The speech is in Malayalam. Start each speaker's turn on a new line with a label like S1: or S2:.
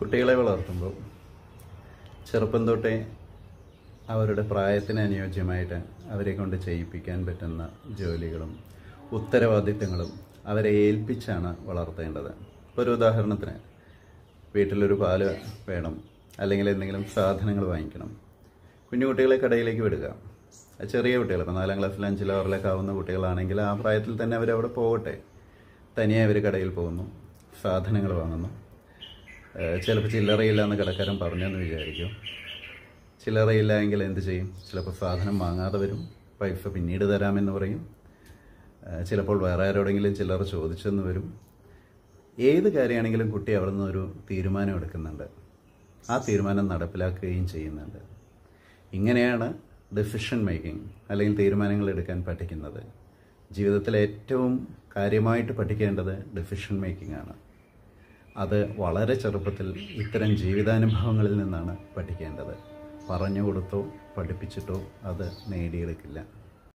S1: കുട്ടികളെ വളർത്തുമ്പോൾ ചെറുപ്പം തൊട്ടേ അവരുടെ പ്രായത്തിന് അനുയോജ്യമായിട്ട് അവരെ കൊണ്ട് ചെയ്യിപ്പിക്കാൻ പറ്റുന്ന ജോലികളും ഉത്തരവാദിത്തങ്ങളും അവരെ ഏൽപ്പിച്ചാണ് വളർത്തേണ്ടത് ഇപ്പോൾ ഒരു ഉദാഹരണത്തിന് വീട്ടിലൊരു പാല് വേണം അല്ലെങ്കിൽ എന്തെങ്കിലും സാധനങ്ങൾ വാങ്ങിക്കണം കുഞ്ഞു കുട്ടികളെ കടയിലേക്ക് വിടുക അത് ചെറിയ കുട്ടികൾ ഇപ്പോൾ നാലാം ക്ലാസ്സിൽ അഞ്ചിലോ ആറിലൊക്കെ ആവുന്ന കുട്ടികളാണെങ്കിൽ ആ പ്രായത്തിൽ തന്നെ അവരവിടെ പോകട്ടെ തനിയെ അവർ കടയിൽ പോകുന്നു സാധനങ്ങൾ വാങ്ങുന്നു ഏഹ് ചിലപ്പോൾ ചില്ലറയില്ല എന്ന് കടക്കാരൻ പറഞ്ഞെന്ന് വിചാരിക്കും ചില്ലറയില്ല എങ്കിൽ എന്ത് ചെയ്യും ചിലപ്പോൾ സാധനം വാങ്ങാതെ വരും പൈസ പിന്നീട് തരാമെന്ന് പറയും ഏഹ് ചിലപ്പോൾ വേറെ ആരോടെങ്കിലും ചില്ലറ ചോദിച്ചെന്ന് വരും ഏത് കാര്യമാണെങ്കിലും കുട്ടി അവിടെ നിന്ന് ഒരു തീരുമാനം എടുക്കുന്നുണ്ട് ആ തീരുമാനം നടപ്പിലാക്കുകയും ചെയ്യുന്നുണ്ട് ഇങ്ങനെയാണ് ഡെസിഷൻ മേക്കിംഗ് അല്ലെങ്കിൽ തീരുമാനങ്ങൾ എടുക്കാൻ പഠിക്കുന്നത് ജീവിതത്തിലെ ഏറ്റവും കാര്യമായിട്ട് പഠിക്കേണ്ടത് ഡെസിഷൻ മേക്കിംഗ് ആണ് അത് വളരെ ചെറുപ്പത്തിൽ ഇത്തരം ജീവിതാനുഭവങ്ങളിൽ നിന്നാണ് പഠിക്കേണ്ടത് പറഞ്ഞു കൊടുത്തോ പഠിപ്പിച്ചിട്ടോ അത് നേടിയെടുക്കില്ല